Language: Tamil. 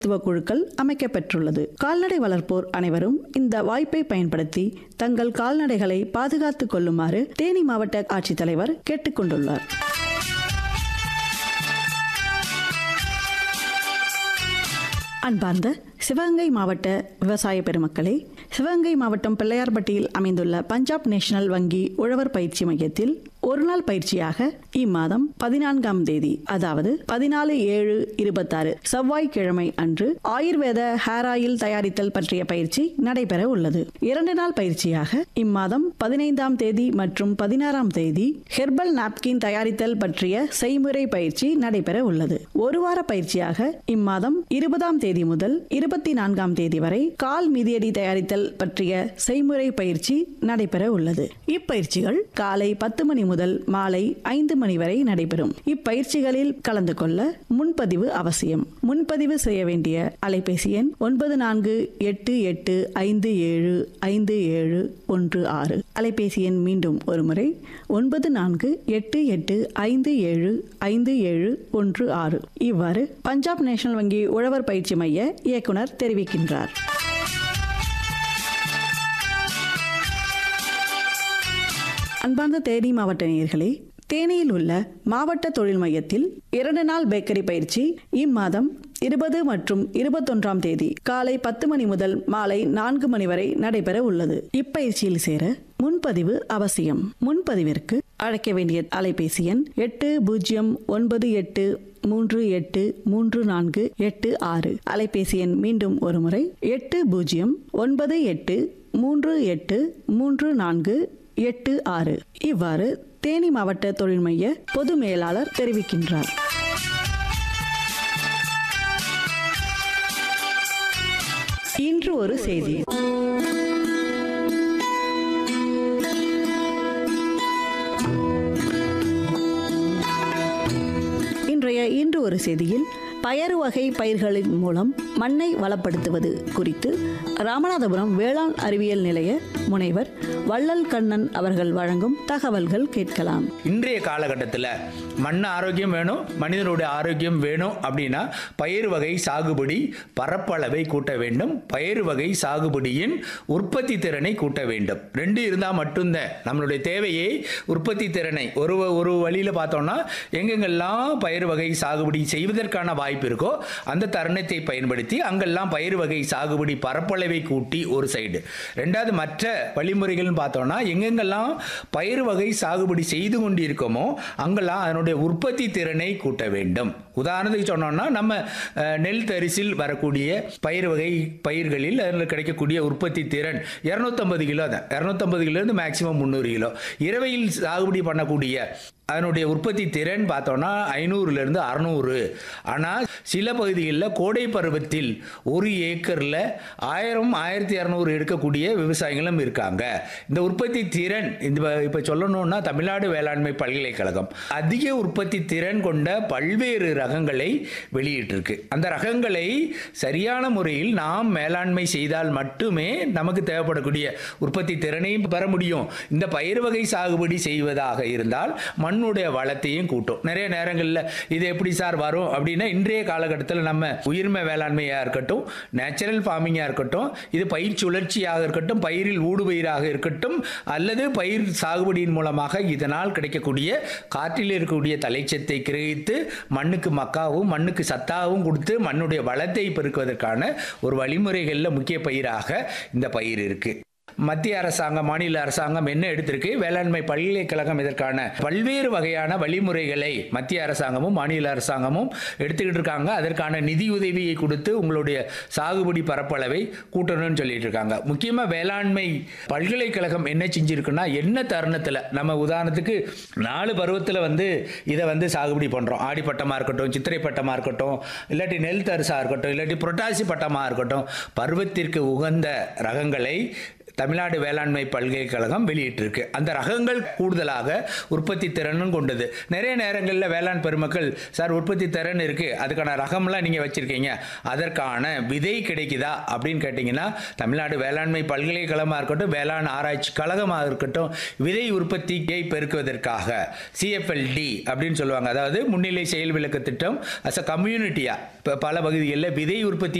மருத்துவ குழுக்கள் அமைக்கப்பெற்றுள்ளது கால்நடை வளர்ப்போர் அனைவரும் இந்த வாய்ப்பை பயன்படுத்தி தங்கள் கால்நடைகளை பாதுகாத்துக் கொள்ளுமாறு தேனி மாவட்ட ஆட்சித்தலைவர் கேட்டுக்கொண்டுள்ளார் அன்பார்ந்த சிவகங்கை மாவட்ட விவசாய பெருமக்களே சிவகங்கை மாவட்டம் பிள்ளையார்பட்டியில் அமைந்துள்ள பஞ்சாப் நேஷனல் வங்கி உழவர் பயிற்சி மையத்தில் ஒரு நாள் பயிற்சியாக இம்மாதம் பதினான்காம் தேதி அதாவது பதினாலு ஏழு இருபத்தாறு செவ்வாய்க்கிழமை அன்று ஆயுர்வேத ஹேர் ஆயில் தயாரித்தல் பற்றிய பயிற்சி நடைபெற உள்ளது இரண்டு நாள் பயிற்சியாக இம்மாதம் பதினைந்தாம் தேதி மற்றும் பதினாறாம் தேதி ஹெர்பல் நாப்கின் தயாரித்தல் பற்றிய செய்முறை பயிற்சி நடைபெற உள்ளது ஒரு வார பயிற்சியாக இம்மாதம் இருபதாம் தேதி முதல் இருபத்தி நான்காம் தேதி வரை கால் மிதியடி தயாரித்தல் பற்றிய செய்முறை பயிற்சி நடைபெற உள்ளது இப்பயிற்சிகள் காலை பத்து மணி முதல் மாலை ஐந்து மணி வரை நடைபெறும் இப்பயிற்சிகளில் கலந்து கொள்ள முன்பதிவு அவசியம் முன்பதிவு செய்ய வேண்டிய அலைபேசி எண் ஒன்பது நான்கு எட்டு எட்டு ஐந்து ஏழு ஐந்து ஏழு ஒன்று ஆறு அலைபேசி எண் மீண்டும் ஒருமுறை ஒன்பது நான்கு எட்டு எட்டு ஐந்து ஏழு ஐந்து ஏழு ஒன்று ஆறு இவ்வாறு பஞ்சாப் நேஷனல் வங்கி உழவர் பயிற்சி மைய இயக்குனர் தெரிவிக்கின்றார் அன்பார்ந்த தேனி மாவட்ட நேயர்களே தேனியில் உள்ள மாவட்ட தொழில் மையத்தில் இரண்டு நாள் பேக்கரி பயிற்சி இம்மாதம் இருபது மற்றும் இருபத்தொன்றாம் தேதி காலை பத்து மணி முதல் மாலை நான்கு மணி வரை நடைபெற உள்ளது இப்பயிற்சியில் சேர முன்பதிவு அவசியம் முன்பதிவிற்கு அழைக்க வேண்டிய அலைபேசி எண் எட்டு பூஜ்ஜியம் ஒன்பது எட்டு மூன்று எட்டு மூன்று நான்கு எட்டு ஆறு அலைபேசி எண் மீண்டும் ஒருமுறை எட்டு பூஜ்ஜியம் ஒன்பது எட்டு மூன்று எட்டு மூன்று நான்கு எட்டு ஆறு இவ்வாறு தேனி மாவட்ட தொழில் மைய பொது மேலாளர் தெரிவிக்கின்றார் இன்று ஒரு செய்தி இன்றைய இன்று ஒரு செய்தியில் பயறு வகை பயிர்களின் மூலம் மண்ணை வளப்படுத்துவது குறித்து ராமநாதபுரம் வேளாண் அறிவியல் நிலைய முனைவர் வள்ளல் கண்ணன் அவர்கள் வழங்கும் தகவல்கள் கேட்கலாம் இன்றைய காலகட்டத்தில் மண் ஆரோக்கியம் வேணும் மனிதனுடைய ஆரோக்கியம் வேணும் அப்படின்னா பயிர் வகை சாகுபடி பரப்பளவை கூட்ட வேண்டும் பயிர் வகை சாகுபடியின் உற்பத்தி திறனை கூட்ட வேண்டும் ரெண்டு இருந்தால் மட்டும்தான் நம்மளுடைய தேவையை உற்பத்தி திறனை ஒரு ஒரு வழியில் பார்த்தோம்னா எங்கெங்கெல்லாம் பயிர் வகை சாகுபடி செய்வதற்கான வாய்ப்பு இருக்கோ அந்த தருணத்தை பயன்படுத்தி அங்கெல்லாம் பயிர் வகை சாகுபடி பரப்பளவை கூட்டி ஒரு சைடு ரெண்டாவது மற்ற வழிமுறைகள்னு பார்த்தோம்னா எங்கெங்கெல்லாம் பயிர் வகை சாகுபடி செய்து கொண்டு இருக்கோமோ அங்கெல்லாம் அதனுடைய உற்பத்தி திறனை கூட்ட வேண்டும் உதாரணத்துக்கு சொன்னோம்னா நம்ம அஹ், நெல் தரிசில் வரக்கூடிய பயிர் வகை பயிர்களில் அதில் கிடைக்கக்கூடிய உற்பத்தி திறன் இரநூத்தம்பது கிலோ தான் இரநூத்தம்பது கிலோலேருந்து மேக்சிமம் முந்நூறு கிலோ இரவையில் சாகுபடி பண்ணக்கூடிய அதனுடைய உற்பத்தி திறன் பார்த்தோம்னா ஐநூறுலேருந்து அறநூறு ஆனால் சில பகுதிகளில் கோடை பருவத்தில் ஒரு ஏக்கரில் ஆயிரம் ஆயிரத்தி இரநூறு எடுக்கக்கூடிய விவசாயிகளும் இருக்காங்க இந்த உற்பத்தி திறன் இந்த இப்போ சொல்லணும்னா தமிழ்நாடு வேளாண்மை பல்கலைக்கழகம் அதிக உற்பத்தி திறன் கொண்ட பல்வேறு ரகங்களை வெளியிட்டிருக்கு அந்த ரகங்களை சரியான முறையில் நாம் மேலாண்மை செய்தால் மட்டுமே நமக்கு தேவைப்படக்கூடிய உற்பத்தி திறனையும் பெற முடியும் இந்த பயிர் வகை சாகுபடி செய்வதாக இருந்தால் மண்ணுடைய வளத்தையும் கூட்டும் நிறைய நேரங்களில் இது எப்படி சார் வரும் அப்படின்னா இன்றைய காலகட்டத்தில் நம்ம உயிர்மை வேளாண்மையாக இருக்கட்டும் நேச்சுரல் ஃபார்மிங்காக இருக்கட்டும் இது பயிர் சுழற்சியாக இருக்கட்டும் பயிரில் ஊடுபயிராக இருக்கட்டும் அல்லது பயிர் சாகுபடியின் மூலமாக இதனால் கிடைக்கக்கூடிய காற்றில் இருக்கக்கூடிய தலைச்சத்தை கிரகித்து மண்ணுக்கு மக்காவும் மண்ணுக்கு சத்தாகவும் கொடுத்து மண்ணுடைய வளத்தை பெருக்குவதற்கான ஒரு வழிமுறைகளில் முக்கிய பயிராக இந்த பயிர் இருக்கு மத்திய அரசாங்கம் மாநில அரசாங்கம் என்ன எடுத்திருக்கு வேளாண்மை பல்கலைக்கழகம் இதற்கான பல்வேறு வகையான வழிமுறைகளை மத்திய அரசாங்கமும் மாநில அரசாங்கமும் எடுத்துக்கிட்டு இருக்காங்க அதற்கான நிதி உதவியை கொடுத்து உங்களுடைய சாகுபடி பரப்பளவை கூட்டணும்னு சொல்லிட்டு இருக்காங்க முக்கியமாக வேளாண்மை பல்கலைக்கழகம் என்ன செஞ்சிருக்குன்னா என்ன தருணத்தில் நம்ம உதாரணத்துக்கு நாலு பருவத்தில் வந்து இதை வந்து சாகுபடி பண்ணுறோம் ஆடி பட்டமாக இருக்கட்டும் சித்திரை பட்டமாக இருக்கட்டும் இல்லாட்டி நெல் தரிசாக இருக்கட்டும் இல்லாட்டி புரட்டாசி பட்டமாக இருக்கட்டும் பருவத்திற்கு உகந்த ரகங்களை தமிழ்நாடு வேளாண்மை பல்கலைக்கழகம் வெளியிட்டிருக்கு அந்த ரகங்கள் கூடுதலாக உற்பத்தி திறனும் கொண்டது நிறைய நேரங்களில் வேளாண் பெருமக்கள் சார் உற்பத்தி திறன் இருக்கு அதுக்கான ரகம்லாம் நீங்க வச்சிருக்கீங்க அதற்கான விதை கிடைக்குதா அப்படின்னு கேட்டிங்கன்னா தமிழ்நாடு வேளாண்மை பல்கலைக்கழகமாக இருக்கட்டும் வேளாண் ஆராய்ச்சி கழகமாக இருக்கட்டும் விதை உற்பத்தியை பெருக்குவதற்காக சிஎஃப்எல்டி அப்படின்னு சொல்லுவாங்க அதாவது முன்னிலை செயல் விளக்க திட்டம் அஸ் அ கம்யூனிட்டியா இப்போ பல பகுதிகளில் விதை உற்பத்தி